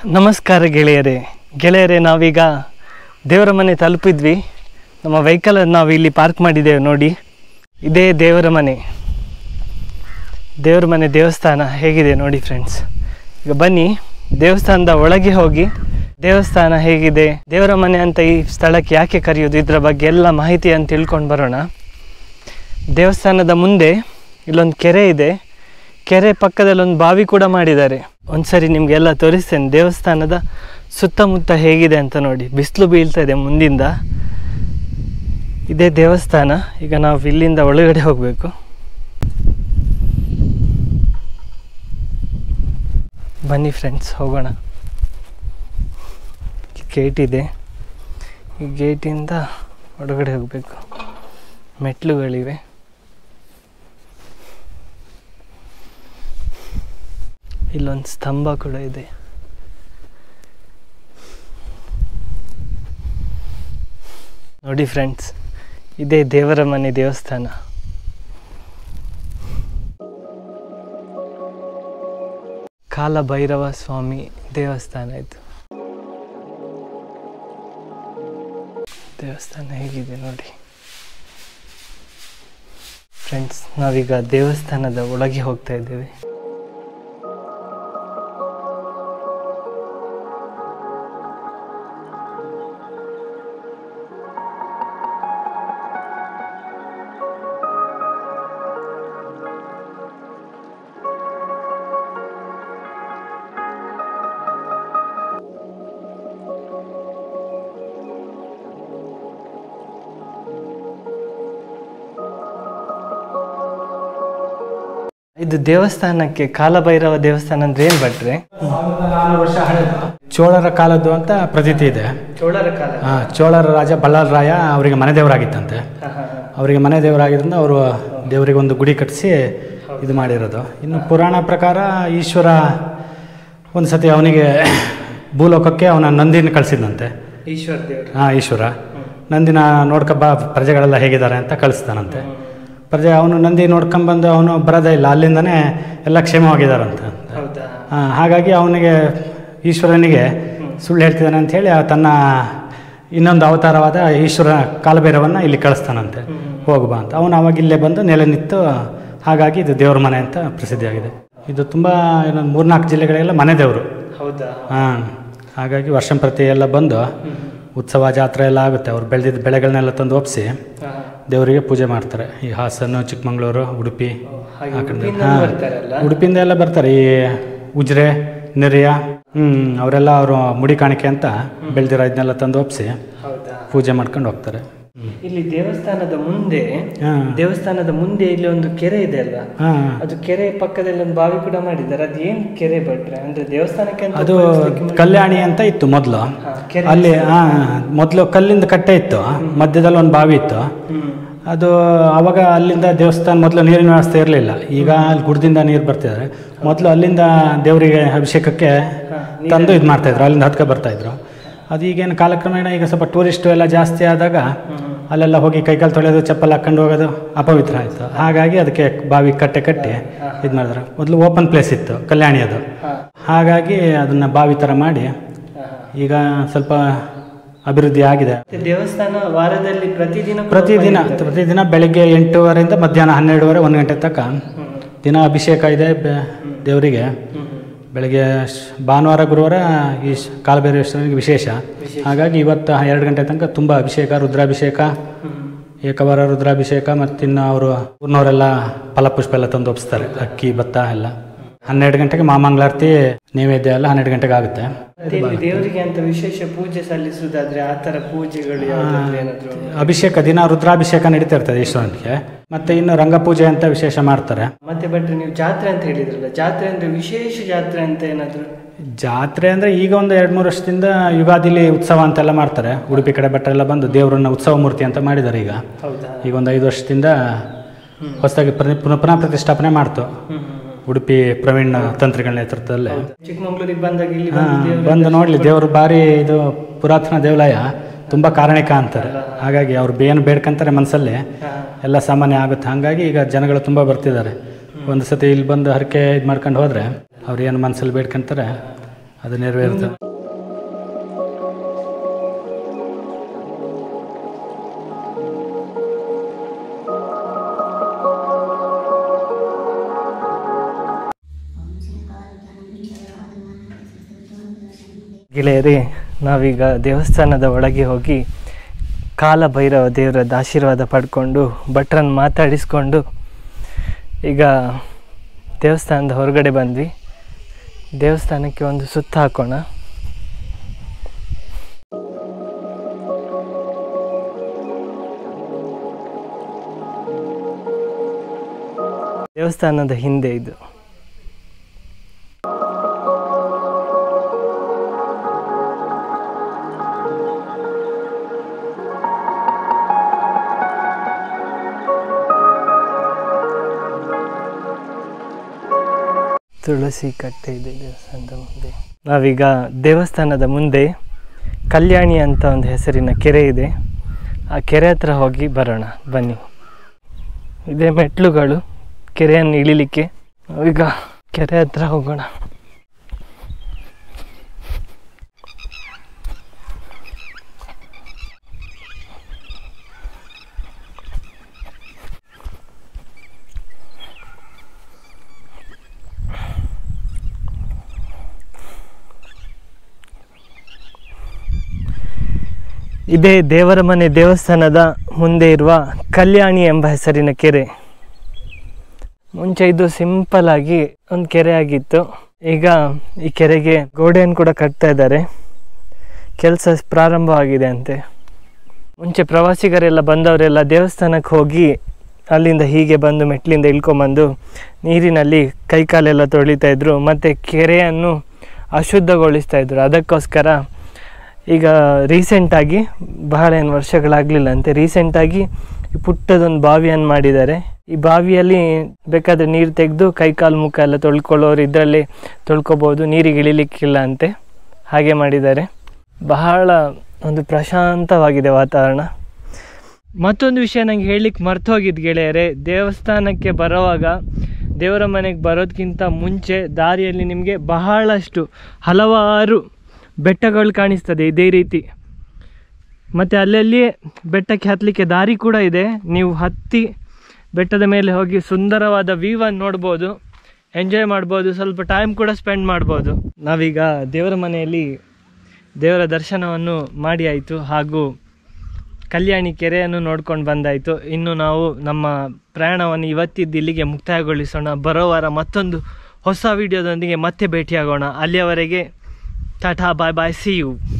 ನಮಸ್ಕಾರ ಗೆಳೆಯರೇ ಗೆಳೆಯರೇ ನಾವೀಗ ದೇವರ ಮನೆ ತಲುಪಿದ್ವಿ ನಮ್ಮ ವೆಹಿಕಲನ್ನು ನಾವು ಇಲ್ಲಿ ಪಾರ್ಕ್ ಮಾಡಿದ್ದೇವೆ ನೋಡಿ ಇದೇ ದೇವರ ಮನೆ ದೇವರ ಮನೆ ದೇವಸ್ಥಾನ ಹೇಗಿದೆ ನೋಡಿ ಫ್ರೆಂಡ್ಸ್ ಈಗ ಬನ್ನಿ ದೇವಸ್ಥಾನದ ಒಳಗೆ ಹೋಗಿ ದೇವಸ್ಥಾನ ಹೇಗಿದೆ ದೇವರ ಮನೆ ಅಂತ ಈ ಸ್ಥಳಕ್ಕೆ ಯಾಕೆ ಕರೆಯೋದು ಇದರ ಬಗ್ಗೆ ಎಲ್ಲ ಮಾಹಿತಿಯನ್ನು ತಿಳ್ಕೊಂಡು ಬರೋಣ ದೇವಸ್ಥಾನದ ಮುಂದೆ ಇಲ್ಲೊಂದು ಕೆರೆ ಇದೆ ಕೆರೆ ಪಕ್ಕದಲ್ಲಿ ಒಂದು ಬಾವಿ ಕೂಡ ಮಾಡಿದ್ದಾರೆ ಒಂದ್ಸರಿ ನಿಮಗೆಲ್ಲ ತೋರಿಸ್ತೇನೆ ದೇವಸ್ಥಾನದ ಸುತ್ತಮುತ್ತ ಹೇಗಿದೆ ಅಂತ ನೋಡಿ ಬಿಸಿಲು ಬೀಳ್ತಾ ಇದೆ ಮುಂದಿಂದ ಇದೇ ದೇವಸ್ಥಾನ ಈಗ ನಾವು ಇಲ್ಲಿಂದ ಒಳಗಡೆ ಹೋಗಬೇಕು ಬನ್ನಿ ಫ್ರೆಂಡ್ಸ್ ಹೋಗೋಣ ಗೇಟ್ ಇದೆ ಈ ಗೇಟಿಂದ ಒಳಗಡೆ ಹೋಗಬೇಕು ಮೆಟ್ಲುಗಳಿವೆ ಇಲ್ಲೊಂದು ಸ್ತಂಭ ಕೂಡ ಇದೆ ನೋಡಿ ಫ್ರೆಂಡ್ಸ್ ಇದೇ ದೇವರ ಮನೆ ದೇವಸ್ಥಾನ ಕಾಲ ಭೈರವ ಸ್ವಾಮಿ ದೇವಸ್ಥಾನ ಇದು ದೇವಸ್ಥಾನ ಹೇಗಿದೆ ನೋಡಿ ಫ್ರೆಂಡ್ಸ್ ನಾವೀಗ ದೇವಸ್ಥಾನದ ಒಳಗೆ ಹೋಗ್ತಾ ಇದ್ದೇವೆ ಇದು ದೇವಸ್ಥಾನಕ್ಕೆ ಕಾಲಭೈರವ ದೇವಸ್ಥಾನ ಅಂದ್ರೆ ಏನ್ ಭಟ್ರೆ ಸಾವಿರದ ನಾನ್ನೂರು ವರ್ಷ ಹಳೆಯದು ಚೋಳರ ಕಾಲದ್ದು ಅಂತ ಪ್ರತೀತಿ ಇದೆ ಚೋಳರ ಕಾಲ ಆ, ಚೋಳರ ರಾಜ ಬಳ್ಳಾರ ರಾಯ ಅವರಿಗೆ ಮನೆ ದೇವರಾಗಿತ್ತಂತೆ ಅವರಿಗೆ ಮನೆ ದೇವರಾಗಿದ್ದರಿಂದ ಅವರು ದೇವರಿಗೆ ಒಂದು ಗುಡಿ ಕಟ್ಟಿಸಿ ಇದು ಮಾಡಿರೋದು ಇನ್ನು ಪುರಾಣ ಪ್ರಕಾರ ಈಶ್ವರ ಒಂದು ಸತಿ ಅವನಿಗೆ ಭೂಲೋಕಕ್ಕೆ ಅವನ ನಂದಿನ ಕಳಿಸಿದಂತೆ ಈಶ್ವರ ದೇವರು ಹಾಂ ಈಶ್ವರ ನಂದಿನ ನೋಡ್ಕ ಬಾ ಪ್ರಜೆಗಳೆಲ್ಲ ಹೇಗಿದ್ದಾರೆ ಅಂತ ಕಳಿಸ್ತಾನಂತೆ ಪ್ರಜೆ ಅವನು ನಂದಿ ನೋಡ್ಕೊಂಬಂದು ಅವನು ಬರೋದೇ ಇಲ್ಲ ಅಲ್ಲಿಂದನೇ ಎಲ್ಲ ಕ್ಷೇಮವಾಗಿದ್ದಾರಂತ ಹೌದಾ ಆ, ಹಾಗಾಗಿ ಅವನಿಗೆ ಈಶ್ವರನಿಗೆ ಸುಳ್ಳು ಹೇಳ್ತಿದ್ದಾನೆ ಅಂತ ಹೇಳಿ ಆ ತನ್ನ ಇನ್ನೊಂದು ಅವತಾರವಾದ ಈಶ್ವರ ಕಾಲಭೈರವನ್ನ ಇಲ್ಲಿ ಕಳಿಸ್ತಾನಂತೆ ಹೋಗ್ಬಾ ಅಂತ ಅವನು ಅವಾಗ ಇಲ್ಲೇ ಬಂದು ನೆಲೆ ನಿಂತು ಹಾಗಾಗಿ ಇದು ದೇವ್ರ ಮನೆ ಅಂತ ಪ್ರಸಿದ್ಧಿಯಾಗಿದೆ ಇದು ತುಂಬ ಇನ್ನೊಂದು ಮೂರ್ನಾಲ್ಕು ಜಿಲ್ಲೆಗಳಿಗೆಲ್ಲ ಮನೆ ದೇವರು ಹೌದಾ ಹಾಂ ಹಾಗಾಗಿ ವರ್ಷಂಪ್ರತಿ ಎಲ್ಲ ಬಂದು ಉತ್ಸವ ಜಾತ್ರೆ ಎಲ್ಲ ಆಗುತ್ತೆ ಅವ್ರು ಬೆಳೆದಿದ್ದ ಬೆಳೆಗಳನ್ನೆಲ್ಲ ತಂದು ಒಪ್ಪಿಸಿ ದೇವರಿಗೆ ಪೂಜೆ ಮಾಡ್ತಾರೆ ಈ ಹಾಸನ ಚಿಕ್ಕಮಂಗ್ಳೂರು ಉಡುಪಿ ಹಾಗೆ ಆ ಕಡೆ ಉಡುಪಿಯಿಂದ ಹಾಂ. ಬರ್ತಾರಲ್ಲ? ಉಡುಪಿಯಿಂದ ಎಲ್ಲ ಬರ್ತಾರೆ ಈ ಉಜ್ರೆ ನೆರಿಯ ಹ್ಞೂ ಅವರೆಲ್ಲ ಅವರು ಮುಡಿ ಕಾಣಿಕೆ ಅಂತ ಬೆಳೆದಿರೋ ಇದನ್ನೆಲ್ಲ ತಂದು ಒಪ್ಪಿಸಿ ಹೌದಾ ಪೂಜೆ ಮಾಡ್ಕೊಂಡು ಹೋಗ್ತಾರೆ ಇಲ್ಲಿ ದೇವಸ್ಥಾನದ ಮುಂದೆ ಹಾಂ ದೇವಸ್ಥಾನದ ಮುಂದೆ ಇಲ್ಲಿ ಒಂದು ಕೆರೆ ಇದೆ ಅಲ್ಲ ಹಾಂ ಅದು ಕೆರೆ ಪಕ್ಕದಲ್ಲಿ ಒಂದು ಬಾವಿ ಕೂಡ ಮಾಡಿದ್ದಾರೆ ಅದು ಏನ್ ಕೆರೆ ಭಟ್ರೆ ಅಂದ್ರೆ ದೇವಸ್ಥಾನಕ್ಕೆ ಅಂತ ಅದು ಉಪಯೋಗಿಸ್ಲಿಕ್ಕೆ ಮಾಡಿ- ಕಲ್ಯಾಣಿ ಅಂತ ಇತ್ತು ಮೊದಲು ಹಾ, ಕೆರೆ ಅಲ್ಲಿ ಹಾಂ ಮೊದಲು ಕಲ್ಲಿಂದ ಕಟ್ಟೆ ಇತ್ತು ಮಧ್ಯದಲ್ಲಿ ಒಂದು ಬಾವಿ ಇತ್ತು ಹ್ಮ್ ಅದು ಆವಾಗ ಅಲ್ಲಿಂದ ದೇವಸ್ಥಾನ ಮೊದಲು ನೀರಿನ ವ್ಯವಸ್ಥೆ ಇರಲಿಲ್ಲ ಈಗ ಅಲ್ಲಿ ಗುಡ್ದಿಂದ ನೀರು ಬರ್ತಿದ್ದಾರೆ ಮೊದಲು ಅಲ್ಲಿಂದ ದೇವರಿಗೆ ಅಭಿಷೇಕಕ್ಕೆ ಹಾ, ತಂದು ಇದು ಮಾಡ್ತಾಯಿದ್ರು ಅಲ್ಲಿಂದ ಹತ್ಕೊ ಬರ್ತಾಯಿದ್ರು ಅದು ಈಗೇನು ಕಾಲಕ್ರಮೇಣ ಈಗ ಸ್ವಲ್ಪ ಟೂರಿಸ್ಟು ಎಲ್ಲ ಜಾಸ್ತಿ ಆದಾಗ ಅಲ್ಲೆಲ್ಲ ಹೋಗಿ ಕೈಕಾಲು ತೊಳೆಯೋದು ಚಪ್ಪಲ್ ಹಾಕೊಂಡು ಹೋಗೋದು ಅಪವಿತ್ರ ಆಯಿತು ಹಾಗಾಗಿ ಅದಕ್ಕೆ ಬಾವಿ ಕಟ್ಟೆ ಕಟ್ಟಿ ಇದು ಮಾಡಿದ್ರು ಮೊದಲು ಓಪನ್ ಪ್ಲೇಸ್ ಇತ್ತು ಕಲ್ಯಾಣಿ ಅದು ಹಾ, ಹಾಗಾಗಿ ಅದನ್ನು ಬಾವಿ ಥರ ಮಾಡಿ ಹಾ, ಹಾ. ಈಗ ಸ್ವಲ್ಪ ಅಭಿವೃದ್ಧಿ ಆಗಿದೆ ಮತ್ತೆ ದೇವಸ್ಥಾನ ವಾರದಲ್ಲಿ ಪ್ರತಿದಿನ ಕೂಡ ಪ್ರತಿದಿನ open ಇರ್ತದೆ. ಪ್ರತಿದಿನ ಬೆಳಿಗ್ಗೆ ಎಂಟೂವರೆಯಿಂದ ಮಧ್ಯಾಹ್ನ ಹನ್ನೆರಡುವರೆ ಒಂದು ಗಂಟೆ ತನಕ ಹ್ಮ್, ದಿನ ಅಭಿಷೇಕ ಇದೆ ಬೆ- ದೇವರಿಗೆ ಹ್ಮ್, ಬೆಳಗ್ಗೆ ಶ- ಭಾನುವಾರ ಗುರುವಾರ ಈ ಶ- ಕಾಲಭೈರವೇಶ್ವರನಿಗೆ ವಿಶೇಷ ವಿಶೇಷ. ಹಾಗಾಗಿ ಇವತ್ತು ಎರಡು ಗಂಟೆ ತನಕ ತುಂಬ ಅಭಿಷೇಕ ರುದ್ರಾಭಿಷೇಕ ಹ್ಮ್. ಏಕವಾರ ರುದ್ರಾಭಿಷೇಕ ಮತ್ತಿನ್ನು ಅವರು ಊರಿನವರೆಲ್ಲ ಫಲಪುಷ್ಪ ಎಲ್ಲ ತಂದು ಒಪ್ಪಿಸ್ತಾರೆ ಅಕ್ಕಿ ಭತ್ತ ಎಲ್ಲ ಹನ್ನೆರಡು ಗಂಟೆಗೆ ಮಾಮಂಗಳಾರತಿ ನೈವೇದ್ಯ ಎಲ್ಲ ಹನ್ನೆರಡು ಗಂಟೆಗೆ ಆಗುತ್ತೆ ಮತ್ತೆ ಇಲ್ಲಿ ದೇವರಿಗೆ ಅಂತ ವಿಶೇಷ ಪೂಜೆ ಸಲ್ಲಿಸುವುದಾದ್ರೆ ಆ ತರ ಪೂಜೆಗಳು ಯಾವ್ದಾದ್ರು ಏನಾದ್ರು ಅಭಿಷೇಕ ದಿನ ರುದ್ರಾಭಿಷೇಕ ನಡೀತಾ ಇರ್ತದೆ ಈಶ್ವರನಿಗೆ ಮತ್ತೆ ಇನ್ನು ರಂಗಪೂಜೆ ಅಂತ ವಿಶೇಷ ಮಾಡ್ತಾರೆ ಮತ್ತೆ ಭಟ್ರೆ ನೀವು ಜಾತ್ರೆ ಅಂತ ಹೇಳಿದ್ರಲ್ಲ ಜಾತ್ರೆ ಅಂದ್ರೆ ವಿಶೇಷ ಜಾತ್ರೆ ಅಂತ ಏನಾದ್ರು ಜಾತ್ರೆ ಅಂದರೆ ಈಗ ಒಂದು ಎರಡು ಮೂರು ವರ್ಷದಿಂದ ಯುಗಾದಿಲಿ ಉತ್ಸವ ಅಂತೆಲ್ಲ ಮಾಡ್ತಾರೆ ಉಡುಪಿ ಕಡೆ ಭಟ್ರೆಲ್ಲ ಬಂದು ದೇವರನ್ನ ಉತ್ಸವ ಮೂರ್ತಿ ಅಂತ ಮಾಡಿದ್ದಾರೆ ಈಗ ಹೌದಾ ಈಗ ಒಂದು ಐದು ವರ್ಷದಿಂದ ಹೊಸದಾಗಿ ಪ್ರ- ಪುನಃ ಪುನಃ ಪ್ರತಿಷ್ಠಾಪನೆ ಮಾಡ್ತು ಹ್ಮ್, ಹ್ಮ್, ಹ್ಮ್. ಉಡುಪಿ ಪ್ರವೀಣ್ ತಂತ್ರಿಗಳ ನೇತೃತ್ವದಲ್ಲಿ ಹೌದಾ? ಚಿಕ್ಕಮಂಗ್ಳೂರಿಗೆ ಬಂದಾಗ ಇಲ್ಲಿ ಹಾ, ಬಂದು ದೇವರ ಬಂದು ನೋಡಲಿ ದೇವರು ಭಾರಿ ಇದು ಪುರಾತನ ದೇವಾಲಯ ತುಂಬ ಕಾರಣಿಕ ಅಂತಾರೆ ಹಾಗಾಗಿ ಅವ್ರು ಏನು ಬೇಡ್ಕಂತಾರೆ ಮನಸ್ಸಲ್ಲಿ ಹಾ, ಎಲ್ಲ ಸಾಮಾನ್ಯ ಆಗುತ್ತೆ ಹಾಗಾಗಿ ಈಗ ಜನಗಳು ತುಂಬ ಬರ್ತಿದ್ದಾರೆ ಒಂದು ಸತಿ ಇಲ್ಲಿ ಬಂದು ಹರಕೆ ಇದು ಮಾಡ್ಕೊಂಡು ಹೋದರೆ ಅವ್ರು ಏನು ಮನಸ್ಸಲ್ಲಿ ಬೇಡ್ಕೊಂತಾರೆ ಅದು ನೆರವೇರುತ್ತೆ ಗೆಳೆಯರೇ ನಾವೀಗ ದೇವಸ್ಥಾನದ ಒಳಗೆ ಹೋಗಿ ಕಾಲ ಭೈರವ ದೇವರದ ಆಶೀರ್ವಾದ ಪಡ್ಕೊಂಡು ಭಟ್ರನ್ನ ಮಾತಾಡಿಸ್ಕೊಂಡು ಈಗ ದೇವಸ್ಥಾನದ ಹೊರಗಡೆ ಬಂದ್ವಿ ದೇವಸ್ಥಾನಕ್ಕೆ ಒಂದು ಸುತ್ತ ಹಾಕೋಣ ದೇವಸ್ಥಾನದ ಹಿಂದೆ ಇದು ತುಳಸಿ ಕಟ್ಟೆ ಇದೆ ದೇವಸ್ಥಾನದ ಮುಂದೆ ನಾವೀಗ ದೇವಸ್ಥಾನದ ಮುಂದೆ ಕಲ್ಯಾಣಿ ಅಂತ ಒಂದು ಹೆಸರಿನ ಕೆರೆ ಇದೆ ಆ ಕೆರೆ ಹತ್ರ ಹೋಗಿ ಬರೋಣ ಬನ್ನಿ ಇದೇ ಮೆಟ್ಲುಗಳು ಕೆರೆಯನ್ನು ಇಳಿಲಿಕ್ಕೆ ನಾವೀಗ ಕೆರೆ ಹತ್ರ ಹೋಗೋಣ ಇದೇ ದೇವರ ಮನೆ ದೇವಸ್ಥಾನದ ಮುಂದೆ ಇರುವ ಕಲ್ಯಾಣಿ ಎಂಬ ಹೆಸರಿನ ಕೆರೆ ಮುಂಚೆ ಇದು ಸಿಂಪಲ್ ಆಗಿ ಒಂದು ಕೆರೆ ಆಗಿತ್ತು ಈಗ ಈ ಕೆರೆಗೆ ಗೋಡೆಯನ್ನು ಕೂಡ ಕಟ್ತಾ ಇದ್ದಾರೆ ಕೆಲಸ ಪ್ರಾರಂಭವಾಗಿದೆ ಅಂತೆ ಮುಂಚೆ ಪ್ರವಾಸಿಗರೆಲ್ಲ ಬಂದವರೆಲ್ಲ ದೇವಸ್ಥಾನಕ್ಕೆ ಹೋಗಿ ಅಲ್ಲಿಂದ ಹೀಗೆ ಬಂದು ಮೆಟ್ಲಿಂದ ಇಳ್ಕೊಂಬಂದು ನೀರಿನಲ್ಲಿ ಕೈಕಾಲೆಲ್ಲ ತೊಳಿತಾ ಇದ್ರು ಮತ್ತು ಕೆರೆಯನ್ನು ಅಶುದ್ಧಗೊಳಿಸ್ತಾ ಇದ್ರು ಅದಕ್ಕೋಸ್ಕರ ಈಗ ರೀಸೆಂಟಾಗಿ ಬಹಳ ಏನು ವರ್ಷಗಳಾಗಲಿಲ್ಲ ಅಂತೆ ರೀಸೆಂಟಾಗಿ ಈ ಪುಟ್ಟದೊಂದು ಬಾವಿಯನ್ನು ಮಾಡಿದ್ದಾರೆ ಈ ಬಾವಿಯಲ್ಲಿ ಬೇಕಾದರೆ ನೀರು ತೆಗೆದು ಕೈ ಕಾಲು ಮುಖ ಎಲ್ಲ ತೊಳ್ಕೊಳ್ಳೋರು ಇದರಲ್ಲಿ ತೊಳ್ಕೊಬೋದು ನೀರಿಗೆ ಇಳಿಲಿಕ್ಕಿಲ್ಲ ಅಂತೆ ಹಾಗೆ ಮಾಡಿದ್ದಾರೆ ಬಹಳ ಒಂದು ಪ್ರಶಾಂತವಾಗಿದೆ ವಾತಾವರಣ ಮತ್ತೊಂದು ವಿಷಯ ನಂಗೆ ಹೇಳಲಿಕ್ಕೆ ಮರ್ತು ಹೋಗಿದ್ದು ಗೆಳೆಯರೆ ದೇವಸ್ಥಾನಕ್ಕೆ ಬರೋವಾಗ ದೇವರ ಮನೆಗೆ ಬರೋದಕ್ಕಿಂತ ಮುಂಚೆ ದಾರಿಯಲ್ಲಿ ನಿಮಗೆ ಬಹಳಷ್ಟು ಹಲವಾರು ಬೆಟ್ಟಗಳು ಕಾಣಿಸ್ತದೆ ಇದೇ ರೀತಿ ಮತ್ತು ಅಲ್ಲಲ್ಲಿ ಬೆಟ್ಟಕ್ಕೆ ಹತ್ತಲಿಕ್ಕೆ ದಾರಿ ಕೂಡ ಇದೆ ನೀವು ಹತ್ತಿ ಬೆಟ್ಟದ ಮೇಲೆ ಹೋಗಿ ಸುಂದರವಾದ ವ್ಯೂವನ್ನು ನೋಡ್ಬೋದು ಎಂಜಾಯ್ ಮಾಡ್ಬೋದು ಸ್ವಲ್ಪ ಟೈಮ್ ಕೂಡ ಸ್ಪೆಂಡ್ ಮಾಡ್ಬೋದು ನಾವೀಗ ದೇವರ ಮನೆಯಲ್ಲಿ ದೇವರ ದರ್ಶನವನ್ನು ಮಾಡಿ ಆಯಿತು ಹಾಗೂ ಕಲ್ಯಾಣಿ ಕೆರೆಯನ್ನು ನೋಡ್ಕೊಂಡು ಬಂದಾಯಿತು ಇನ್ನು ನಾವು ನಮ್ಮ ಪ್ರಯಾಣವನ್ನು ಇವತ್ತಿದ್ದು ಇಲ್ಲಿಗೆ ಮುಕ್ತಾಯಗೊಳಿಸೋಣ ಬರೋ ವಾರ ಮತ್ತೊಂದು ಹೊಸ ವಿಡಿಯೋದೊಂದಿಗೆ ಮತ್ತೆ ಭೇಟಿಯಾಗೋಣ ಅಲ್ಲಿಯವರೆಗೆ tata bye bye see you